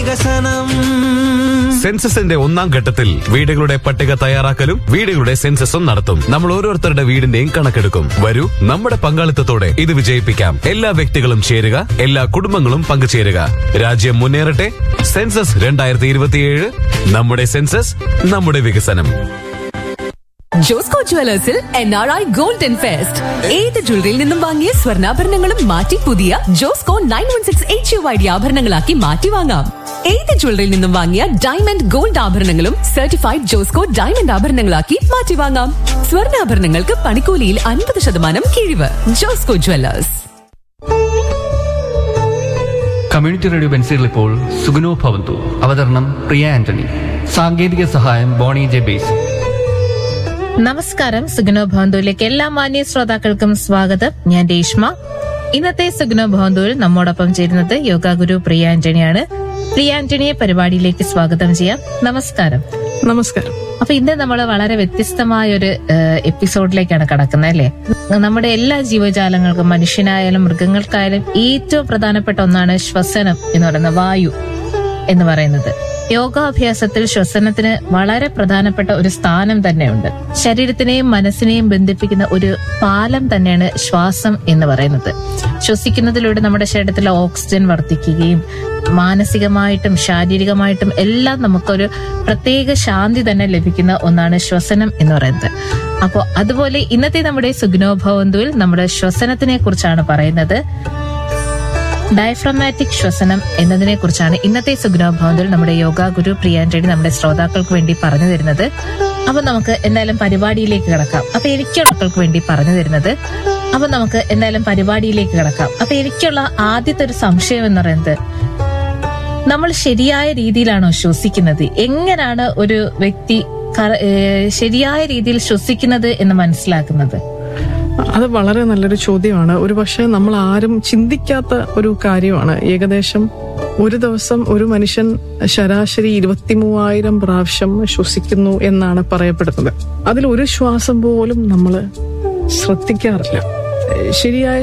വികസനം സെൻസസിന്റെ ഒന്നാം ഘട്ടത്തിൽ വീടുകളുടെ പട്ടിക തയ്യാറാക്കലും വീടുകളുടെ സെൻസസും നടത്തും നമ്മൾ ഓരോരുത്തരുടെ വീടിന്റെയും കണക്കെടുക്കും വരൂ നമ്മുടെ പങ്കാളിത്തത്തോടെ ഇത് വിജയിപ്പിക്കാം എല്ലാ വ്യക്തികളും ചേരുക എല്ലാ കുടുംബങ്ങളും പങ്കുചേരുക രാജ്യം മുന്നേറട്ടെ സെൻസസ് രണ്ടായിരത്തി ഇരുപത്തിയേഴ് നമ്മുടെ സെൻസസ് നമ്മുടെ വികസനം ജോസ്കോ ജുവലേഴ്സിൽ N R I golden fest ഏത് ജ്വല്ലറിയിൽ നിന്നും വാങ്ങിയ സ്വർണ്ണാഭരണങ്ങളും മാറ്റി പുതിയ Josco nine one six H U I D ആഭരണങ്ങളാക്കി മാറ്റി വാങ്ങാം ഏത് ജ്വല്ലറിയിൽ നിന്നും വാങ്ങിയ ഡയമണ്ട് ഗോൾഡ് ആഭരണങ്ങളും സർട്ടിഫൈഡ് ജോസ്കോ ഡയമണ്ട് ആഭരണങ്ങളാക്കി മാറ്റി വാങ്ങാം സ്വർണ്ണാഭരണങ്ങൾക്ക് പണിക്കൂലിയിൽ അൻപത് ശതമാനം കിഴിവ് ജോസ്കോ ജുവലേഴ്സ് കമ്മ്യൂണിറ്റി റേഡിയോ ബെൻസിൽ ഇപ്പോൾ സുഗുനോ ഭവന്തു അവതരണം പ്രിയ ആന്റണി സാങ്കേതിക സഹായം ബോണി ജെ ബേസ് നമസ്കാരം സുഗുണോ ഭവന്തുവിലേക്ക് എല്ലാ മാന്യ ശ്രോതാക്കൾക്കും സ്വാഗതം ഞാൻ രേഷ്മ ഇന്നത്തെ സുഗുണോ ഭവന്തുവിൽ നമ്മോടൊപ്പം ചേരുന്നത് യോഗ ഗുരു പ്രിയ ആന്റണിയാണ് പ്രിയ ആന്റണിയെ പരിപാടിയിലേക്ക് സ്വാഗതം ചെയ്യാം നമസ്കാരം നമസ്കാരം അപ്പൊ ഇന്ന് നമ്മൾ വളരെ വ്യത്യസ്തമായ ഒരു ഏഹ്, എപ്പിസോഡിലേക്കാണ് കടക്കുന്നത് അല്ലെ നമ്മുടെ എല്ലാ ജീവജാലങ്ങൾക്കും മനുഷ്യനായാലും മൃഗങ്ങൾക്കായാലും ഏറ്റവും പ്രധാനപ്പെട്ട ഒന്നാണ് ശ്വസനം എന്ന് പറയുന്ന വായു എന്ന് പറയുന്നത് യോഗാഭ്യാസത്തിൽ ശ്വസനത്തിന് വളരെ പ്രധാനപ്പെട്ട ഒരു സ്ഥാനം തന്നെയുണ്ട് ശരീരത്തിനെയും മനസ്സിനെയും ബന്ധിപ്പിക്കുന്ന ഒരു പാലം തന്നെയാണ് ശ്വാസം എന്ന് പറയുന്നത് ശ്വസിക്കുന്നതിലൂടെ നമ്മുടെ ശരീരത്തിലെ ഓക്സിജൻ വർദ്ധിക്കുകയും മാനസികമായിട്ടും ശാരീരികമായിട്ടും എല്ലാം നമുക്കൊരു പ്രത്യേക ശാന്തി തന്നെ ലഭിക്കുന്ന ഒന്നാണ് ശ്വസനം എന്ന് പറയുന്നത് അപ്പോൾ അതുപോലെ ഇന്നത്തെ നമ്മുടെ സുഗ്നോഭവന്തുവിൽ നമ്മുടെ ശ്വസനത്തിനെ കുറിച്ചാണ് പറയുന്നത് ഡയഫ്രമാറ്റിക് ശ്വസനം എന്നതിനെ കുറിച്ചാണ് ഇന്നത്തെ സുഗ്നോഭവന്തിൽ നമ്മുടെ യോഗ ഗുരു പ്രിയാൻഡി നമ്മുടെ ശ്രോതാക്കൾക്ക് വേണ്ടി പറഞ്ഞു തരുന്നത് അപ്പൊ നമുക്ക് എന്തായാലും പരിപാടിയിലേക്ക് കിടക്കാം അപ്പൊ എനിക്കുള്ള മക്കൾക്ക് വേണ്ടി പറഞ്ഞു തരുന്നത് അപ്പൊ നമുക്ക് എന്തായാലും പരിപാടിയിലേക്ക് കിടക്കാം അപ്പൊ എനിക്കുള്ള ആദ്യത്തെ ഒരു സംശയം എന്ന് പറയുന്നത് നമ്മൾ ശരിയായ രീതിയിലാണോ ശ്വസിക്കുന്നത് എങ്ങനെയാണ് ഒരു വ്യക്തി കറ- ഏഹ് ശരിയായ രീതിയിൽ ശ്വസിക്കുന്നത് എന്ന് മനസ്സിലാക്കുന്നത് അത് വളരെ നല്ലൊരു ചോദ്യമാണ് ഒരു പക്ഷേ നമ്മൾ ആരും ചിന്തിക്കാത്ത ഒരു കാര്യമാണ് ഏകദേശം ഒരു ദിവസം ഒരു മനുഷ്യൻ ശരാശരി ഇരുപത്തി മൂവായിരം പ്രാവശ്യം ശ്വസിക്കുന്നു എന്നാണ് പറയപ്പെടുന്നത് അതിൽ ഒരു ശ്വാസം പോലും നമ്മൾ ശ്രദ്ധിക്കാറില്ല ശരിയായ